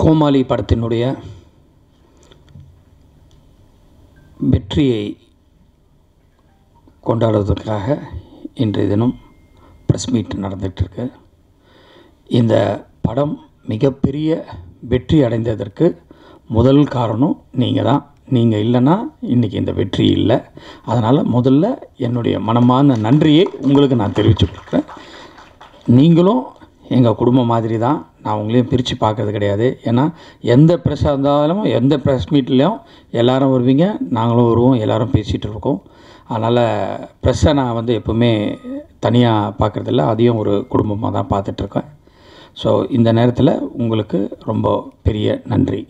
கோமாளி படத்தினுடைய வெற்றியை கொண்டாடுவதற்காக இன்றைய தினம் ப்ரெஸ் மீட் நடந்துகிட்ருக்கு இந்த படம் மிகப்பெரிய வெற்றி அடைந்ததற்கு முதல் காரணம் நீங்கள் தான் நீங்கள் இல்லைன்னா இன்றைக்கி இந்த வெற்றி இல்லை அதனால் முதல்ல என்னுடைய மனமான நன்றியை உங்களுக்கு நான் தெரிவிச்சுட்ருக்கேன் நீங்களும் எங்கள் குடும்பம் மாதிரி தான் நான் உங்களையும் பிரித்து பார்க்கறது கிடையாது ஏன்னா எந்த ப்ரெஸ்ஸாக இருந்தாலும் எந்த ப்ரெஸ் மீட்லேயும் எல்லாரும் வருவீங்க நாங்களும் வருவோம் எல்லாரும் பேசிகிட்டு இருக்கோம் அதனால் ப்ரெஸ்ஸை நான் வந்து எப்போவுமே தனியாக பார்க்குறதில்ல அதையும் ஒரு குடும்பமாக தான் பார்த்துட்ருக்கேன் ஸோ இந்த நேரத்தில் உங்களுக்கு ரொம்ப பெரிய நன்றி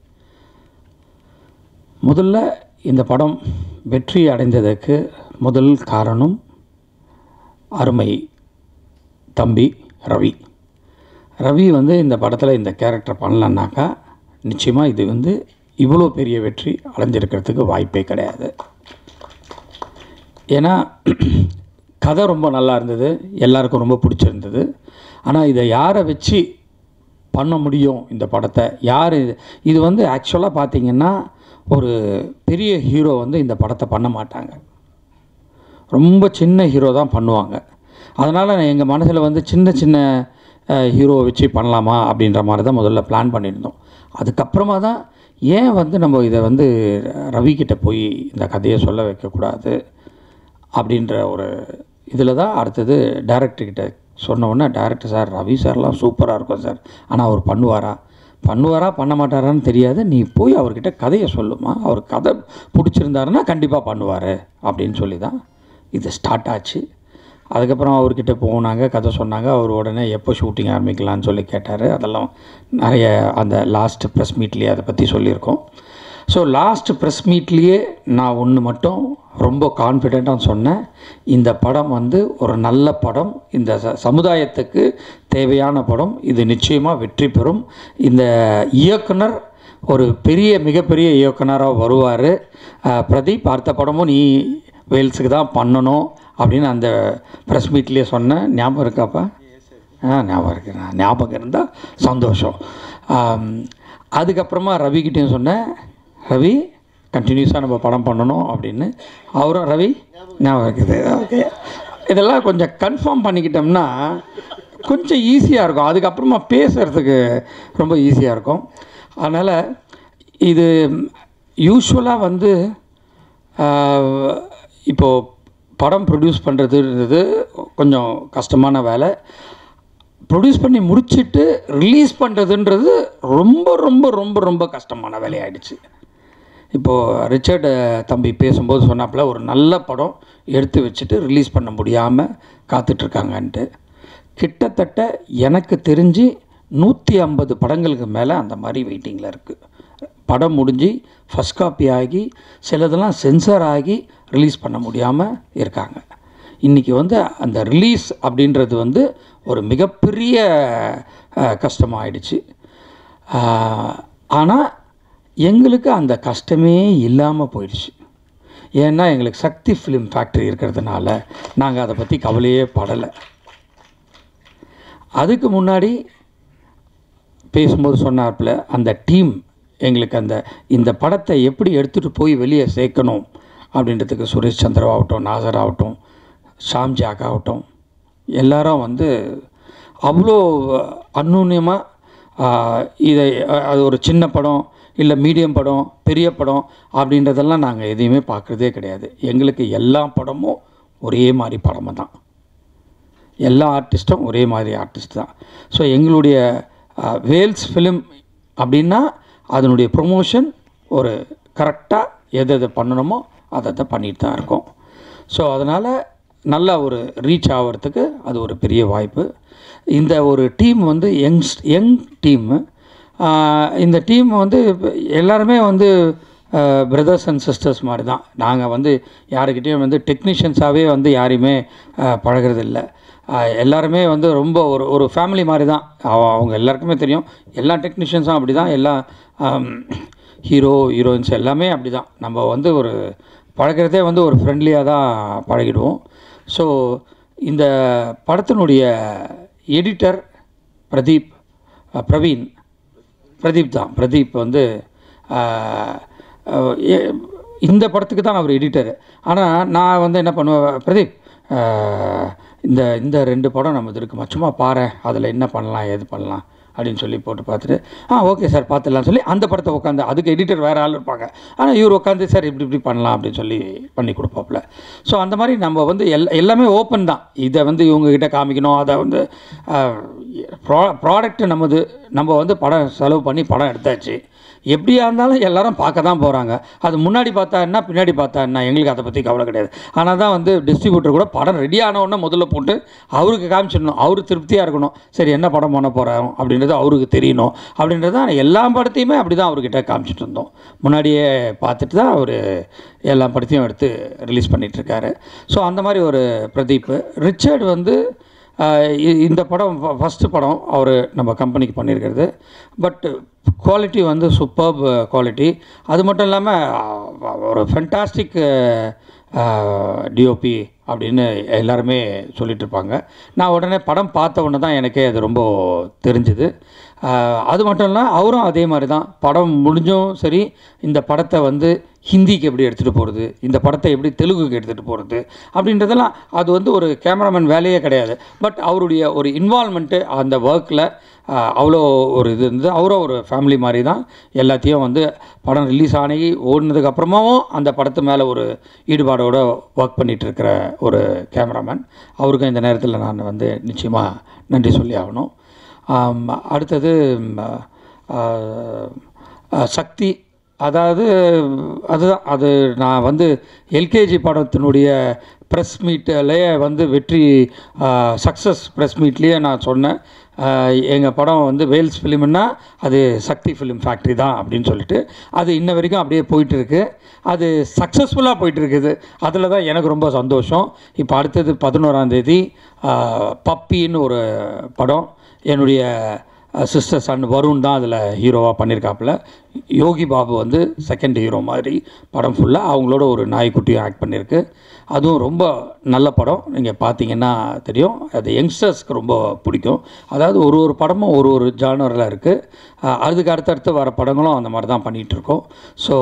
முதல்ல இந்த படம் வெற்றி அடைந்ததற்கு முதல் காரணம் அருமை தம்பி ரவி ரவி வந்து இந்த படத்தில் இந்த கேரக்டர் பண்ணலன்னாக்கா நிச்சயமாக இது வந்து இவ்வளோ பெரிய வெற்றி அடைஞ்சிருக்கிறதுக்கு வாய்ப்பே கிடையாது ஏன்னா கதை ரொம்ப நல்லா இருந்தது எல்லாருக்கும் ரொம்ப பிடிச்சிருந்தது ஆனால் இதை யாரை வச்சு பண்ண முடியும் இந்த படத்தை யார் இது இது வந்து ஆக்சுவலாக பார்த்தீங்கன்னா ஒரு பெரிய ஹீரோ வந்து இந்த படத்தை பண்ண மாட்டாங்க ரொம்ப சின்ன ஹீரோ தான் பண்ணுவாங்க அதனால் எங்கள் மனசில் வந்து சின்ன சின்ன ஹீரோவை வச்சு பண்ணலாமா அப்படின்ற மாதிரி தான் முதல்ல பிளான் பண்ணியிருந்தோம் அதுக்கப்புறமா தான் ஏன் வந்து நம்ம இதை வந்து ரவிக்கிட்ட போய் இந்த கதையை சொல்ல வைக்கக்கூடாது அப்படின்ற ஒரு இதில் தான் அடுத்தது டேரக்டர்கிட்ட சொன்ன உடனே டேரக்டர் சார் ரவி சார்லாம் சூப்பராக இருக்கும் சார் ஆனால் அவர் பண்ணுவாரா பண்ணுவாரா பண்ண மாட்டாரான்னு தெரியாது நீ போய் அவர்கிட்ட கதையை சொல்லுமா அவர் கதை பிடிச்சிருந்தாருன்னா கண்டிப்பாக பண்ணுவார் அப்படின்னு சொல்லி தான் இது ஸ்டார்ட் ஆச்சு அதுக்கப்புறம் அவர்கிட்ட போனாங்க கதை சொன்னாங்க அவர் உடனே எப்போ ஷூட்டிங் ஆரம்பிக்கலான்னு சொல்லி கேட்டார் அதெல்லாம் நிறைய அந்த லாஸ்ட் ப்ரெஸ் மீட்லேயே அதை பற்றி சொல்லியிருக்கோம் ஸோ லாஸ்ட் ப்ரெஸ் மீட்லேயே நான் ஒன்று மட்டும் ரொம்ப கான்ஃபிடெண்ட்டாக சொன்னேன் இந்த படம் வந்து ஒரு நல்ல படம் இந்த ச சமுதாயத்துக்கு தேவையான படம் இது நிச்சயமாக வெற்றி பெறும் இந்த இயக்குனர் ஒரு பெரிய மிகப்பெரிய இயக்குனராக வருவார் பிரதீப் அடுத்த படமும் நீ வேல்ஸுக்கு தான் பண்ணணும் அப்படின்னு அந்த ப்ரெஸ் மீட்லேயே சொன்னேன் ஞாபகம் இருக்காப்பா ஆ ஞாபகம் இருக்கு ஞாபகம் இருந்தால் சந்தோஷம் அதுக்கப்புறமா ரவிக்கிட்டேயும் சொன்னேன் ரவி கண்டினியூஸாக நம்ம படம் பண்ணணும் அப்படின்னு அவரும் ரவி ஞாபகம் இருக்குது ஓகே இதெல்லாம் கொஞ்சம் கன்ஃபார்ம் பண்ணிக்கிட்டோம்னா கொஞ்சம் ஈஸியாக இருக்கும் அதுக்கப்புறமா பேசுகிறதுக்கு ரொம்ப ஈஸியாக இருக்கும் அதனால் இது யூஸ்வலாக வந்து இப்போது படம் ப்ரொடியூஸ் பண்ணுறதுன்றது கொஞ்சம் கஷ்டமான வேலை ப்ரொடியூஸ் பண்ணி முடிச்சுட்டு ரிலீஸ் பண்ணுறதுன்றது ரொம்ப ரொம்ப ரொம்ப ரொம்ப கஷ்டமான வேலையாயிடுச்சு இப்போது ரிச்சர்டு தம்பி பேசும்போது சொன்னாப்புல ஒரு நல்ல படம் எடுத்து வச்சுட்டு ரிலீஸ் பண்ண முடியாமல் காத்துட்ருக்காங்கன்ட்டு கிட்டத்தட்ட எனக்கு தெரிஞ்சு நூற்றி ஐம்பது படங்களுக்கு மேலே அந்த மாதிரி வெயிட்டிங்கில் இருக்குது படம் முடிஞ்சு ஃபஸ்ட் காப்பி ஆகி சிலதெல்லாம் சென்சார் ஆகி ரிலீஸ் பண்ண முடியாமல் இருக்காங்க இன்றைக்கி வந்து அந்த ரிலீஸ் அப்படின்றது வந்து ஒரு மிகப்பெரிய கஷ்டமாயிடுச்சு ஆனால் எங்களுக்கு அந்த கஷ்டமே இல்லாமல் போயிடுச்சு ஏன்னா எங்களுக்கு சக்தி ஃபிலிம் ஃபேக்ட்ரி இருக்கிறதுனால நாங்கள் அதை பற்றி கவலையே படலை அதுக்கு முன்னாடி பேசும்போது சொன்னார்ல அந்த டீம் எங்களுக்கு அந்த இந்த படத்தை எப்படி எடுத்துகிட்டு போய் வெளியே சேர்க்கணும் அப்படின்றதுக்கு சுரேஷ் சந்திரவாகட்டும் நாசர் ஆகட்டும் ஷாம்ஜாக் ஆகட்டும் எல்லாரும் வந்து அவ்வளோ அந்நுன்யமாக இதை அது ஒரு சின்ன படம் இல்லை மீடியம் படம் பெரிய படம் அப்படின்றதெல்லாம் நாங்கள் எதையுமே பார்க்குறதே கிடையாது எங்களுக்கு எல்லா படமும் ஒரே மாதிரி படமாக தான் எல்லா ஆர்டிஸ்ட்டும் ஒரே மாதிரி ஆர்டிஸ்ட் தான் ஸோ எங்களுடைய வேல்ஸ் ஃபிலிம் அப்படின்னா அதனுடைய ப்ரொமோஷன் ஒரு கரெக்டாக எது எதை பண்ணணுமோ அதை தான் பண்ணிட்டு தான் இருக்கோம் ஸோ அதனால் நல்ல ஒரு ரீச் ஆகிறதுக்கு அது ஒரு பெரிய வாய்ப்பு இந்த ஒரு டீம் வந்து யங்ஸ் யங் டீமு இந்த டீம் வந்து எல்லாருமே வந்து பிரதர்ஸ் அண்ட் சிஸ்டர்ஸ் மாதிரி தான் நாங்கள் வந்து யாருக்கிட்டேயும் வந்து டெக்னீஷியன்ஸாகவே வந்து யாரையுமே பழகிறதில்ல எல்லாருமே வந்து ரொம்ப ஒரு ஒரு ஃபேமிலி மாதிரி தான் அவங்க எல்லாருக்குமே தெரியும் எல்லா டெக்னீஷியன்ஸும் அப்படி தான் எல்லா ஹீரோ ஹீரோயின்ஸ் எல்லாமே அப்படி தான் நம்ம வந்து ஒரு பழகிறதே வந்து ஒரு ஃப்ரெண்ட்லியாக தான் பழகிடுவோம் ஸோ இந்த படத்தினுடைய எடிட்டர் பிரதீப் அஹ், பிரவீன் பிரதீப் தான் பிரதீப் வந்து ஆஹ், ஆஹ், ஏ- இந்த படத்துக்கு தான் அவர் எடிட்டர் ஆனால் நான் வந்து என்ன பண்ணுவேன் பிரதீப் ஆஹ், இந்த இந்த ரெண்டு படம் நம்ம இருக்குமா சும்மா பாரு அதில் என்ன பண்ணலாம் ஏது பண்ணலாம் அப்படின்னு சொல்லி போட்டு பார்த்துட்டு ஆ ஓகே சார் பார்த்துடலாம் சொல்லி அந்த படத்தை உட்காந்து அதுக்கு எடிட்டர் வேறு ஆள் இருப்பாங்க ஆனால் இவர் உட்காந்து சார் இப்படி இப்படி பண்ணலாம் அப்படின்னு சொல்லி பண்ணி கொடுப்பாப்புல ஸோ அந்த மாதிரி நம்ம வந்து எல் எல்லாமே ஓப்பன் தான் இதை வந்து இவங்ககிட்ட காமிக்கணும் அதை வந்து ப்ரா ப்ராடக்ட் நம்மது நம்ம வந்து படம் செலவு பண்ணி படம் எடுத்தாச்சு எப்படியா இருந்தாலும் எல்லாரும் பார்க்க தான் போகிறாங்க அது முன்னாடி பார்த்தா என்ன பின்னாடி பார்த்தா என்ன எங்களுக்கு அதை பற்றி கவலை கிடையாது ஆனால் தான் வந்து டிஸ்ட்ரிபியூட்டர் கூட படம் ரெடி ஆன உடனே முதல்ல போட்டு அவருக்கு காமிச்சிடணும் அவர் திருப்தியாக இருக்கணும் சரி என்ன படம் பண்ண போகிறோம் அப்படின்றது அவருக்கு தெரியணும் அப்படின்றது தான் எல்லா படத்தையுமே அப்படி தான் அவர்கிட்ட காமிச்சிட்டு இருந்தோம் முன்னாடியே பார்த்துட்டு தான் அவர் எல்லா படத்தையும் எடுத்து ரிலீஸ் பண்ணிகிட்ருக்காரு ஸோ அந்த மாதிரி ஒரு பிரதீப் ரிச்சர்ட் வந்து ஆஹ் இ- இந்த படம் ஃபஸ்ட்டு படம் அவர் நம்ம கம்பெனிக்கு பண்ணியிருக்கிறது பட் குவாலிட்டி வந்து சூப்பர்ப் குவாலிட்டி அது மட்டும் இல்லாமல் ஒரு ஃபென்டாஸ்டிக் டிஓபி அப்படின்னு எல்லாருமே சொல்லிட்டு இருப்பாங்க நான் உடனே படம் பார்த்த உடனே தான் எனக்கே அது ரொம்ப தெரிஞ்சுது ஆஹ் அது மட்டும் இல்லை அவரும் அதே மாதிரி தான் படம் முடிஞ்சும் சரி இந்த படத்தை வந்து ஹிந்திக்கு எப்படி எடுத்துகிட்டு போகிறது இந்த படத்தை எப்படி தெலுங்குக்கு எடுத்துகிட்டு போகிறது அப்படின்றதெல்லாம் அது வந்து ஒரு கேமராமேன் வேலையே கிடையாது பட் அவருடைய ஒரு இன்வால்மெண்ட்டு அந்த ஒர்க்கில் அவ்வளோ ஒரு இது இருந்தது அவரும் ஒரு ஃபேமிலி மாதிரி தான் எல்லாத்தையும் வந்து படம் ரிலீஸ் ஆனி ஓடினதுக்கு அப்புறமாவும் அந்த படத்து மேலே ஒரு ஈடுபாடோட ஒர்க் பண்ணிகிட்டு இருக்கிற ஒரு கேமராமேன் அவருக்கும் இந்த நேரத்தில் நான் வந்து நிச்சயமாக நன்றி சொல்லி ஆகணும் ஆம், அடுத்தது ம், ஆ, ஆ, சக்தி அதாவது அதுதான் அது நான் வந்து எல்கேஜி படத்தினுடைய ப்ரெஸ் மீட்டிலே வந்து வெற்றி சக்ஸஸ் ப்ரெஸ் மீட்லேயே நான் சொன்னேன் எங்கள் படம் வந்து வேல்ஸ் ஃபிலிம்னா அது சக்தி ஃபிலிம் ஃபேக்ட்ரி தான் அப்படின்னு சொல்லிட்டு அது இன்ன வரைக்கும் அப்படியே போயிட்டு இருக்கு அது சக்ஸஸ்ஃபுல்லாக போயிட்டு இருக்குது அதில் தான் எனக்கு ரொம்ப சந்தோஷம் இப்போ அடுத்தது பதினோராம் தேதி பப்பின்னு ஒரு படம் என்னுடைய சிஸ்டர் சன் வருண் தான் அதில் ஹீரோவாக பண்ணியிருக்காப்புல யோகி பாபு வந்து செகண்ட் ஹீரோ மாதிரி படம் ஃபுல்லாக அவங்களோட ஒரு நாய்க்குட்டியும் ஆக்ட் பண்ணியிருக்கு அதுவும் ரொம்ப நல்ல படம் நீங்கள் பார்த்தீங்கன்னா தெரியும் அது யங்ஸ்டர்ஸ்க்கு ரொம்ப பிடிக்கும் அதாவது ஒரு ஒரு படமும் ஒரு ஒரு ஜானரில் இருக்குது அதுக்கு அடுத்தடுத்து வர படங்களும் அந்த மாதிரி தான் பண்ணிகிட்டு இருக்கோம் ஸோ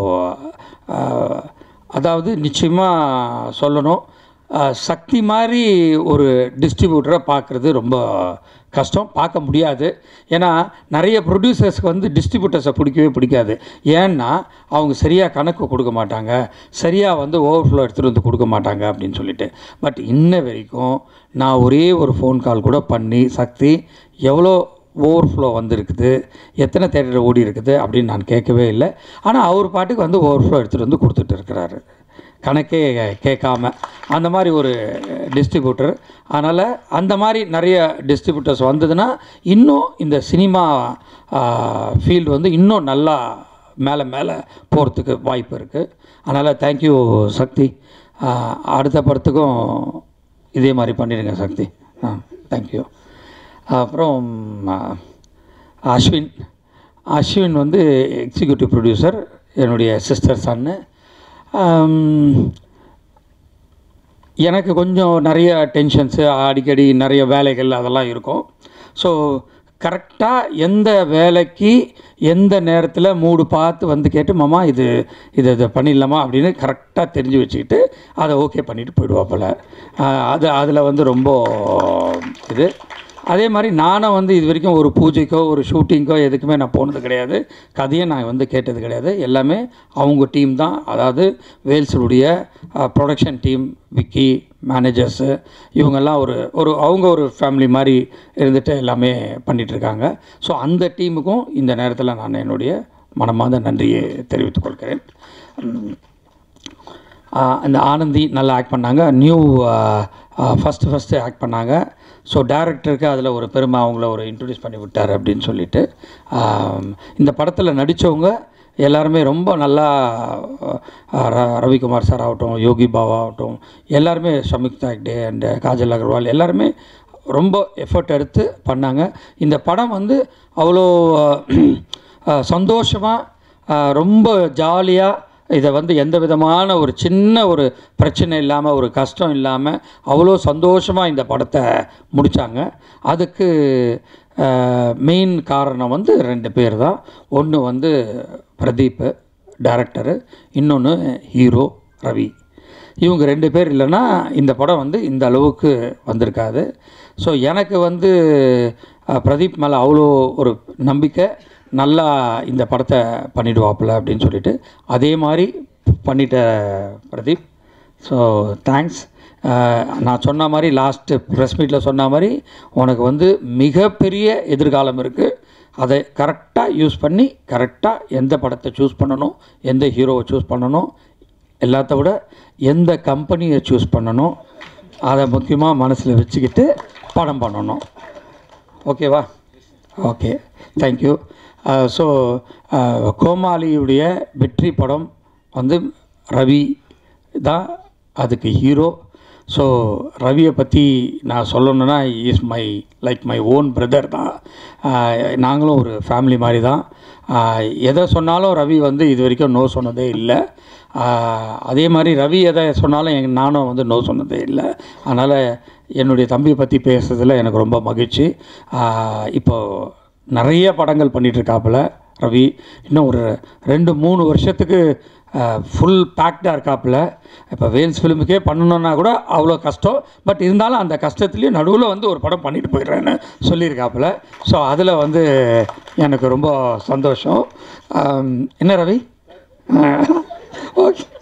அதாவது நிச்சயமாக சொல்லணும் அஹ், சக்தி மாதிரி ஒரு டிஸ்ட்ரிபியூட்டரை பார்க்குறது ரொம்ப கஷ்டம் பார்க்க முடியாது ஏன்னா நிறைய ப்ரொடியூசர்ஸ்க்கு வந்து டிஸ்ட்ரிபியூட்டர்ஸை பிடிக்கவே பிடிக்காது ஏன்னா அவங்க சரியாக கணக்கு கொடுக்க மாட்டாங்க சரியாக வந்து ஓவர்ஃப்ளோ எடுத்துகிட்டு வந்து கொடுக்க மாட்டாங்க அப்படின்னு சொல்லிட்டு பட் இன்ன வரைக்கும் நான் ஒரே ஒரு ஃபோன் கால் கூட பண்ணி சக்தி எவ்வளோ ஓவர்ஃப்ளோ வந்திருக்குது எத்தனை தேட்டர் ஓடி இருக்குது அப்படின்னு நான் கேட்கவே இல்லை ஆனால் அவர் பாட்டுக்கு வந்து ஓவர்ஃப்ளோ எடுத்துகிட்டு வந்து கொடுத்துட்டு இருக்கிறாரு கணக்கே கேட்காம அந்த மாதிரி ஒரு டிஸ்ட்ரிபியூட்டர் அதனால் அந்த மாதிரி நிறைய டிஸ்ட்ரிபியூட்டர்ஸ் வந்ததுன்னா இன்னும் இந்த சினிமா ஃபீல்டு வந்து இன்னும் நல்லா மேலே மேலே போகிறதுக்கு வாய்ப்பு இருக்குது அதனால் தேங்க்யூ சக்தி ஆஹ் அடுத்த படத்துக்கும் இதே மாதிரி பண்ணிடுங்க சக்தி ஆ தேங்க்யூ அப்புறம் ஆஹ், அஸ்வின் அஸ்வின் வந்து எக்ஸிக்யூட்டிவ் ப்ரொடியூசர் என்னுடைய சிஸ்டர் சன்னு எனக்கு கொஞ்சம் நிறைய டென்ஷன்ஸு அடிக்கடி நிறைய வேலைகள் அதெல்லாம் இருக்கும் ஸோ கரெக்டாக எந்த வேலைக்கு எந்த நேரத்தில் மூடு பார்த்து வந்து கேட்டு மாமா இது இது இதை பண்ணிடலாமா அப்படின்னு கரெக்டாக தெரிஞ்சு வச்சுக்கிட்டு அதை ஓகே பண்ணிட்டு போயிடுவா போல் அது அதில் வந்து ரொம்ப இது அதே மாதிரி நானும் வந்து இது வரைக்கும் ஒரு பூஜைக்கோ ஒரு ஷூட்டிங்கோ எதுக்குமே நான் போனது கிடையாது கதையை நான் வந்து கேட்டது கிடையாது எல்லாமே அவங்க டீம் தான் அதாவது வேல்ஸுடைய ப்ரொடக்ஷன் டீம் விக்கி மேனேஜர்ஸு இவங்கெல்லாம் ஒரு ஒரு அவங்க ஒரு ஃபேமிலி மாதிரி இருந்துட்டு எல்லாமே பண்ணிட்டு இருக்காங்க ஸோ அந்த டீமுக்கும் இந்த நேரத்தில் நான் என்னுடைய மனமார்ந்த நன்றியை தெரிவித்துக் கொள்கிறேன் உம், ஆஹ் அந்த ஆனந்தி நல்லா ஆக்ட் பண்ணாங்க நியூ ஃபஸ்ட்டு ஃபஸ்ட்டு ஆக்ட் பண்ணாங்க ஸோ டேரக்டருக்கு அதில் ஒரு பெருமை அவங்கள ஒரு இன்ட்ரடியூஸ் பண்ணி விட்டார் அப்படின்னு சொல்லிட்டு ஆம், இந்த படத்தில் நடித்தவங்க எல்லாருமே ரொம்ப நல்லா ஆஹ், ர- ரவிக்குமார் சார் ஆகட்டும் யோகி பாபா ஆகட்டும் எல்லாருமே சமிக்தா ஹெக்டே அண்ட் காஜல் அகர்வால் எல்லாருமே ரொம்ப எஃபர்ட் எடுத்து பண்ணாங்க இந்த படம் வந்து அவ்வளோ சந்தோஷமாக ரொம்ப ஜாலியாக இதை வந்து எந்த விதமான ஒரு சின்ன ஒரு பிரச்சனை இல்லாமல் ஒரு கஷ்டம் இல்லாமல் அவ்வளோ சந்தோஷமாக இந்த படத்தை முடித்தாங்க அதுக்கு மெயின் காரணம் வந்து ரெண்டு பேர் தான் ஒன்று வந்து பிரதீப் டைரக்டரு இன்னொன்று ஹீரோ ரவி இவங்க ரெண்டு பேர் இல்லைன்னா இந்த படம் வந்து இந்த அளவுக்கு வந்திருக்காது ஸோ எனக்கு வந்து அஹ், பிரதீப் மேலே அவ்வளோ ஒரு நம்பிக்கை நல்லா இந்த படத்தை பண்ணிடுவாப்புல அப்படின்னு சொல்லிட்டு அதே மாதிரி பண்ணிட்ட பிரதீப் ஸோ தேங்க்ஸ் நான் சொன்ன மாதிரி லாஸ்ட்டு ப்ரெஸ் மீட்டில் சொன்ன மாதிரி உனக்கு வந்து மிகப்பெரிய எதிர்காலம் இருக்குது அதை கரெக்டாக யூஸ் பண்ணி கரெக்டாக எந்த படத்தை சூஸ் பண்ணணும் எந்த ஹீரோவை சூஸ் பண்ணணும் எல்லாத்த விட எந்த கம்பெனியை சூஸ் பண்ணணும் அதை முக்கியமாக மனசில் வச்சுக்கிட்டு படம் பண்ணணும் ஓகேவா ஓகே தேங்க்யூ ஸோ கோமாளியுடைய வெற்றி படம் வந்து ரவி தான் அதுக்கு ஹீரோ ஸோ ரவியை பற்றி நான் சொல்லணுன்னா is my like my own brother தான் ஆஹ் நாங்களும் ஒரு ஃபேமிலி மாதிரி தான் ஆஹ் எதை சொன்னாலும் ரவி வந்து இது வரைக்கும் நோ சொன்னதே இல்லை ஆஹ் அதே மாதிரி ரவி எதை சொன்னாலும் எங்க நானும் வந்து நோ சொன்னதே இல்லை அதனால் என்னுடைய தம்பியை பற்றி பேசுறதுல எனக்கு ரொம்ப மகிழ்ச்சி ஆஹ் இப்போ நிறைய படங்கள் பண்ணிட்டு இருக்காப்புல ரவி இன்னும் ஒரு ரெண்டு மூணு வருஷத்துக்கு ஃபுல் பேக்டாக இருக்காப்புல இப்போ வேல்ஸ் ஃபிலிமுக்கே பண்ணணுன்னா கூட அவ்வளோ கஷ்டம் பட் இருந்தாலும் அந்த கஷ்டத்துலேயும் நடுவில் வந்து ஒரு படம் பண்ணிட்டு போயிடுறேன்னு சொல்லியிருக்காப்புல ஸோ அதில் வந்து எனக்கு ரொம்ப சந்தோஷம் ஆம், என்ன ரவி ஓகே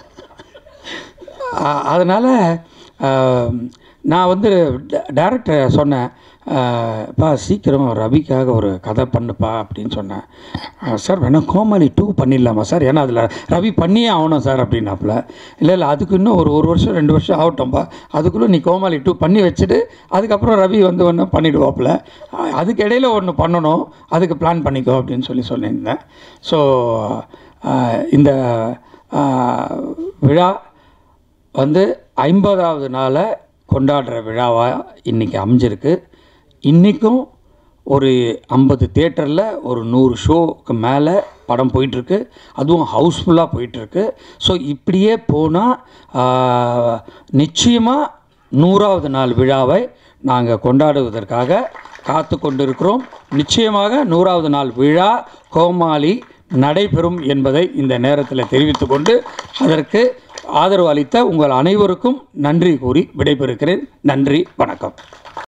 அதனால் நான் வந்து டேரக்டர் சொன்னேன் ஆஹ், பா சீக்கிரம் ரவிக்காக ஒரு கதை பண்ணுப்பா அப்படின்னு சொன்னேன் ஆஹ், சார் வேணா கோமாளி டூ பண்ணிடலாமா சார் ஏன்னா அதில் ரவி பண்ணியே ஆகணும் சார் அப்படின்னாப்புல இல்லை இல்லை அதுக்கு இன்னும் ஒரு ஒரு வருஷம் ரெண்டு வருஷம் ஆகட்டும்பா அதுக்குள்ளே நீ கோமாளி டூ பண்ணி வச்சுட்டு அதுக்கப்புறம் ரவி வந்து ஒன்று பண்ணிடுவாப்புல ஆஹ், அதுக்கு இடையில ஒன்று பண்ணணும் அதுக்கு பிளான் பண்ணிக்கோ அப்படின்னு சொல்லி சொல்லியிருந்தேன் ஸோ இந்த ஆஹ், விழா வந்து ஐம்பதாவது நாளை கொண்டாடுற விழாவாக இன்றைக்கி அமைஞ்சிருக்கு இன்றைக்கும் ஒரு ஐம்பது தேட்டரில் ஒரு நூறு ஷோக்கு மேலே படம் போயிட்டுருக்கு அதுவும் ஹவுஸ்ஃபுல்லாக போயிட்டுருக்கு ஸோ இப்படியே போனால் நிச்சயமாக நூறாவது நாள் விழாவை நாங்கள் கொண்டாடுவதற்காக காத்து கொண்டிருக்கிறோம் நிச்சயமாக நூறாவது நாள் விழா கோமாளி நடைபெறும் என்பதை இந்த நேரத்தில் தெரிவித்துக் கொண்டு அதற்கு ஆதரவு அளித்த உங்கள் அனைவருக்கும் நன்றி கூறி விடைபெறுகிறேன் நன்றி வணக்கம்